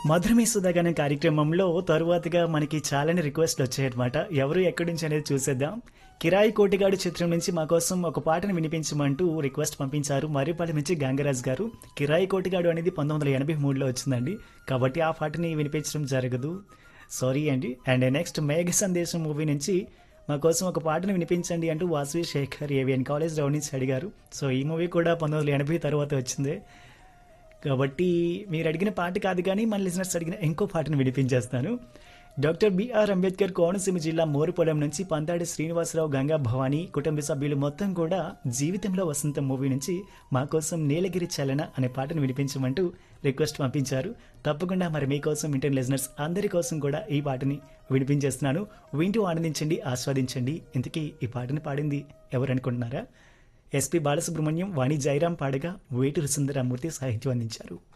మధురమే సుధాగనం కార్యక్రమంలో తరువాతగా మనకి చాలానే రిక్వెస్ట్లు వచ్చాయన్నమాట ఎవరు ఎక్కడి నుంచి అనేది చూసేద్దాం కిరాయి కోటిగాడు చిత్రం నుంచి మా కోసం ఒక పాటను వినిపించమంటూ రిక్వెస్ట్ పంపించారు మర్రిపల్లి నుంచి గంగరాజ్ గారు కిరాయి కోటిగాడు అనేది పంతొమ్మిది వందల ఎనభై మూడులో వచ్చిందండి కాబట్టి ఆ పాటని వినిపించడం జరగదు సారీ అండి అండ్ నెక్స్ట్ మేఘ సందేశం మూవీ నుంచి మా కోసం ఒక పాటను వినిపించండి అంటూ Vasavi Shekhar AVN college round నుంచి అడిగారు సో ఈ మూవీ కూడా పంతొమ్మిది వందల ఎనభై తర్వాత వచ్చింది కాబట్టి మీరు అడిగిన పాట కాదు కానీ మన లిజనర్స్ అడిగిన ఇంకో పాటను వినిపించేస్తాను డాక్టర్ బిఆర్ అంబేద్కర్ కోనసీమ జిల్లా మోరుపొలం నుంచి పంతాడి శ్రీనివాసరావు గంగా భవానీ కుటుంబ సభ్యులు మొత్తం కూడా జీవితంలో వసంత మూవీ నుంచి మా కోసం నీలగిరి చలన అనే పాటను వినిపించమంటూ రిక్వెస్ట్ పంపించారు తప్పకుండా మరి మీకోసం ఇంటర్ లిజనర్స్ అందరి కోసం కూడా ఈ పాటని వినిపించేస్తున్నాను వింటూ ఆనందించండి ఆస్వాదించండి ఇంతకీ ఈ పాటని పాడింది ఎవరు అనుకుంటున్నారా ఎస్పి బాలసుబ్రహ్మణ్యం వాణి జైరాం పాడగా వేటూరు సుందరమూర్తి సాహిత్యం అందించారు